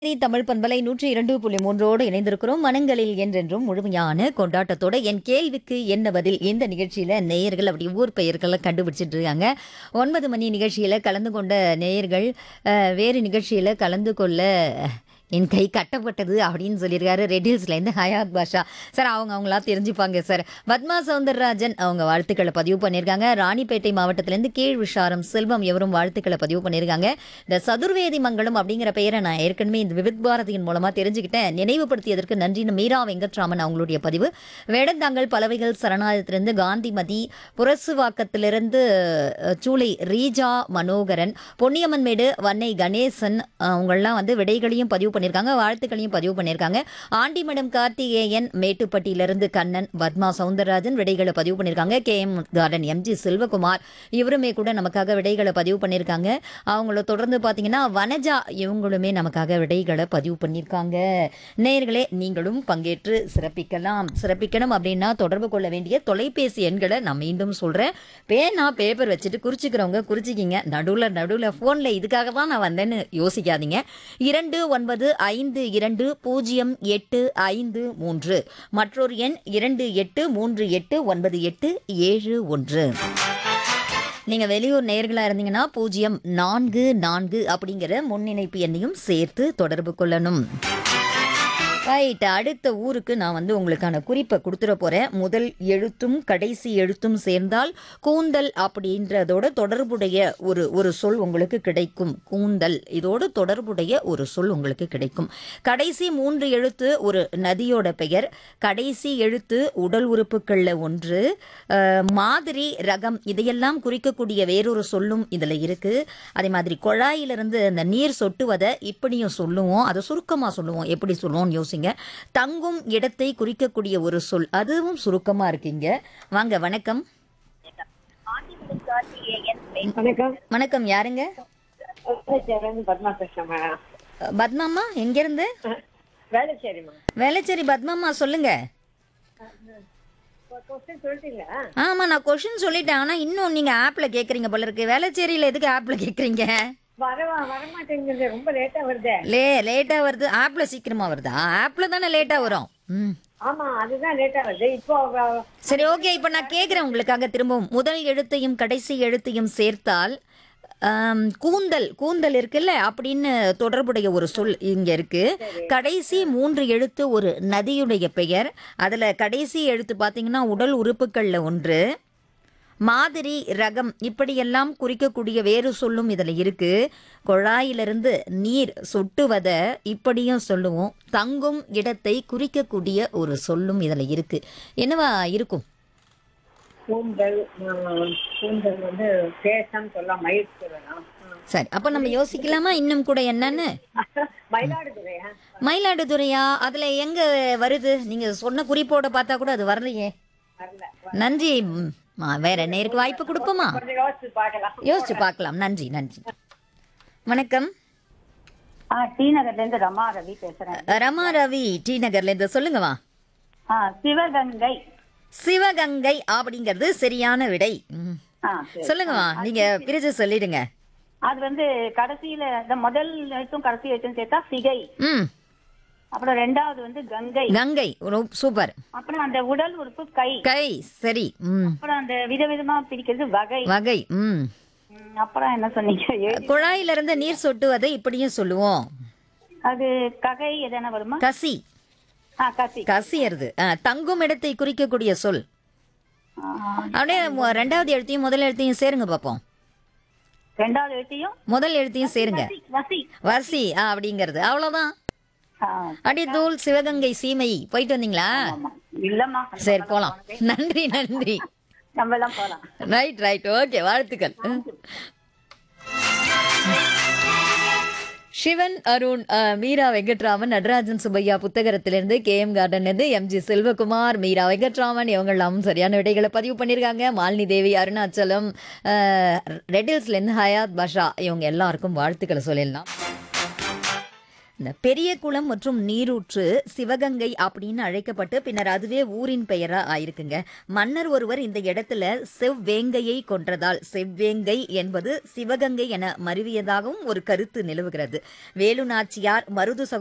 சரி, தமிழ் பண்பலை நூற்றி இரண்டு புள்ளி மூன்றோடு இணைந்திருக்கிறோம் மனங்களில் என்றென்றும் முழுமையான கொண்டாட்டத்தோட என் கேள்விக்கு என்ன பதில் இந்த நிகழ்ச்சியில நேயர்கள் அப்படி ஊர் பெயர்களை கண்டுபிடிச்சிட்டு இருக்காங்க ஒன்பது மணி நிகழ்ச்சியில கலந்து கொண்ட நேயர்கள் அஹ், வேறு நிகழ்ச்சியில கலந்து கொள்ள என் கை கட்டப்பட்டது அப்படின்னு சொல்லியிருக்காரு ரெடில்ஸ்லேருந்து ஹயாத் பாஷா சார் அவங்க அவங்களா தெரிஞ்சுப்பாங்க சார் பத்மா சவுந்தரராஜன் அவங்க வாழ்த்துக்களை பதிவு பண்ணியிருக்காங்க ராணிப்பேட்டை மாவட்டத்திலேருந்து கீழ் விஷாரம் செல்வம் எவரும் வாழ்த்துக்களை பதிவு பண்ணியிருக்காங்க இந்த சதுர்வேதி மங்கலம் அப்படிங்கிற பெயரை நான் ஏற்கனவே இந்த விவித் பாரதியின் மூலமாக தெரிஞ்சுக்கிட்டேன் நினைவுபடுத்தியதற்கு நன்றின்னு மீரா வெங்கட்ராமன் அவங்களுடைய பதிவு வேடந்தாங்கல் பலவைகள் சரணாலயத்திலிருந்து காந்திமதி புரசுவாக்கத்திலிருந்து அஹ், சூளை ரீஜா மனோகரன் பொன்னியம்மன்மேடு வன்னை கணேசன் அஹ், அவங்கெல்லாம் வந்து விடைகளையும் பதிவு பண்ணியிருக்காங்க வாழ்த்துக்களையும் பதிவு பண்ணியிருக்காங்க ஆண்டிமடம் கார்த்திகேயன் மேட்டுப்பட்டியிலிருந்து கண்ணன் பத்மா சவுந்தரராஜன் விடைகளை பதிவு பண்ணியிருக்காங்க K M garden MG Selvakumar இவருமே கூட நமக்காக விடைகளை பதிவு பண்ணியிருக்காங்க அவங்கள தொடர்ந்து பார்த்தீங்கன்னா வனஜா இவங்களுமே நமக்காக விடைகளை பதிவு பண்ணியிருக்காங்க நேயர்களே நீங்களும் பங்கேற்று சிறப்பிக்கலாம் சிறப்பிக்கணும் அப்படின்னா தொடர்பு கொள்ள வேண்டிய தொலைபேசி எண்களை நான் மீண்டும் சொல்கிறேன் பேனா பேப்பர் வச்சுட்டு குறிச்சிக்கிறவங்க குறிச்சிக்கிங்க நடுவில் நடுவில் ஃபோனில் இதுக்காக தான் நான் வந்தேன்னு யோசிக்காதீங்க இரண்டு ஒன்பது ஐந்து இரண்டு பூஜ்ஜியம் எட்டு ஐந்து மூன்று மற்றொரு எண் இரண்டு எட்டு மூன்று எட்டு ஒன்பது எட்டு ஏழு ஒன்று நீங்க வெளியூர் நேர்களா இருந்தீங்கன்னா பூஜ்ஜியம் நான்கு நான்கு அப்படிங்கிற முன்னிணைப்பு எண்ணையும் சேர்த்து தொடர்பு கொள்ளணும் ரைட் அடுத்த ஊருக்கு நான் வந்து உங்களுக்கான குறிப்பை கொடுத்துட போறேன் முதல் எழுத்தும் கடைசி எழுத்தும் சேர்ந்தால் கூந்தல் அப்படின்றதோட தொடர்புடைய ஒரு ஒரு சொல் உங்களுக்கு கிடைக்கும் கூந்தல் இதோடு தொடர்புடைய ஒரு சொல் உங்களுக்கு கிடைக்கும் கடைசி மூன்று எழுத்து ஒரு நதியோட பெயர் கடைசி எழுத்து உடல் உறுப்புகளில் ஒன்று அஹ், மாதிரி ரகம் இதையெல்லாம் குறிக்கக்கூடிய வேறொரு சொல்லும் இதில் இருக்கு அதே மாதிரி குழாயிலிருந்து அந்த நீர் சொட்டுவதை இப்படியும் சொல்லுவோம் அதை சுருக்கமாக சொல்லுவோம் எப்படி சொல்லுவோம்னு யோசிங்க தங்கும் இடத்தை குறிக்கக்கூடிய ஒரு சொல் அதுவும் சுருக்கமாக இருக்கீங்க வாங்க வணக்கம் வணக்கம் வணக்கம் யாருங்க வேலைச்சேரிலேருந்து பத்மா பேசுறேன் மேடம் அஹ், பத்மாம்மா எங்கேருந்து வேலைச்சேரிம்மா வேலைச்சேரி பத்மாம்மா சொல்லுங்க கொஸ்டின் சொல்லிட்டீங்க ஆமா நான் கொஷின் சொல்லிட்டேன் ஆனா இன்னும் நீங்க ஆப்ல கேக்குறீங்க போல இருக்கு வேலைச்சேரியில எதுக்கு ஆப்ல கேக்குறீங்க வரவா வரமாட்டேங்குது ரொம்ப லேட்டா வருதே லே லேட்டா வருது ஆப்ல சீக்கிரமா வருதா ஆப்ல தானே லேட்டா வரும் ம் ஆமா அதுதான் லேட்டா வருது இப்போ வ- சரி ஓகே இப்போ நான் கேட்குறேன் உங்களுக்காக திரும்பவும் முதல் எழுத்தையும் கடைசி எழுத்தையும் சேர்த்தால் ஆம், கூந்தல் கூந்தல் இருக்குல்ல அப்படின்னு தொடர்புடைய ஒரு சொல் இங்க இருக்கு கடைசி மூன்று எழுத்து ஒரு நதியுடைய பெயர் அதுல கடைசி எழுத்து பார்த்தீங்கன்னா உடல் உறுப்புகள்ல ஒன்று மாதிரி ரகம் இப்படியெல்லாம் குறிக்கக்கூடிய வேறு சொல்லும் இதில் இருக்கு குழாயிலிருந்து நீர் சொட்டுவதை இப்படியும் சொல்லுவோம் தங்கும் இடத்தை குறிக்கக்கூடிய ஒரு சொல்லும் இதில் இருக்கு என்னவா இருக்கும் கூந்தல் ஆஹ், கூந்தல் வந்து பேசம் சொல்லலாம் மயில் சொல்லலாம் சரி அப்போ நம்ம யோசிக்கலாமா இன்னும் கூட என்னன்னு மயிலாடுதுறையா மயிலாடுதுறையா அதில் எங்க வருது நீங்க சொன்ன குறிப்போட பார்த்தா கூட அது வரலையே வரல நன்றி ம், ஆ, வேற நேருக்கு வாய்ப்பு கொடுப்போமா கொஞ்சம் யோசிச்சு பார்க்கலாம் யோசிச்சு பார்க்கலாம் நன்றி நன்றி வணக்கம் ஆ டி நகர்ல இருந்து ரமா ரவி பேசுறேன் ரமா ரவி டி நகர்ல இருந்து சொல்லுங்கம்மா ஆ சிவகங்கை சிவகங்கை அப்படிங்கிறது சரியான விடை ம். ஆ சரி. சொல்லுங்கம்மா நீங்க பிரிச்சு சொல்லிடுங்க அது வந்து கடைசியில இந்த முதல் எழுத்தும் கடைசி எழுத்தும் சேர்த்தா சிகை ம் அப்புறம் ரெண்டாவது வந்து கங்கை கங்கை ரொ- சூப்பர் அப்புறம் அந்த உடல் உறுப்பு கை கை சரி ம் அப்புறம் அந்த விதவிதமா பிரிக்கிறது வகை வகை ம் ம், அப்புறம் என்ன சொன்னீங்க எழுதி- குழாயில இருந்து நீர் சொட்டுவதை இப்படியும் சொல்லுவோம் அது ககை எதனா வருமா கசி ஆ கசி கசியறது ஆ, தங்கும் இடத்தை குறிக்கக்கூடிய சொல் ஆ, அப்படியே மு- ரெண்டாவது எழுத்தையும் முதல் எழுத்தையும் சேருங்க பார்ப்போம் ரெண்டாவது எழுத்தையும் முதல் எழுத்தையும் சேருங்க வசி, வசி வசி ஆ, அப்படிங்கிறது அவ்வளவுதான் ஆ, அடி தூள் சிவகங்கை சீமை போயிட்டு வந்தீங்களா ஆமா. இல்லம்மா சரி போலாம் நன்றி நன்றி நம்ம எல்லாம் போலாம் ரைட் ரைட் ஓகே வாழ்த்துக்கள் சிவன் அருண் அஹ், மீரா வெங்கட்ராமன் நடராஜன் சுப்பையா புத்தகத்திலிருந்து கே எம் கார்டன்லேருந்து எம்ஜி செல்வகுமார் மீரா வெங்கட்ராமன் இவங்கெல்லாம் சரியான விடைகளை பதிவு பண்ணியிருக்காங்க மாலினி தேவி அருணாச்சலம் அஹ், ரெட்டில்ஸ்லேருந்து ஹயாத் பாஷா இவங்க எல்லாருக்கும் வாழ்த்துக்களை சொல்லிடலாம் இந்த பெரிய குளம் மற்றும் நீரூற்று சிவகங்கை அப்படின்னு அழைக்கப்பட்டு பின்னர் அதுவே ஊரின் பெயரா ஆயிருக்குங்க மன்னர் ஒருவர் இந்த இடத்துல செவ்வேங்கையை கொன்றதால் செவ்வேங்கை என்பது சிவகங்கை என மருவியதாகவும் ஒரு கருத்து நிலவுகிறது வேலு நாச்சியார் மருது சகோ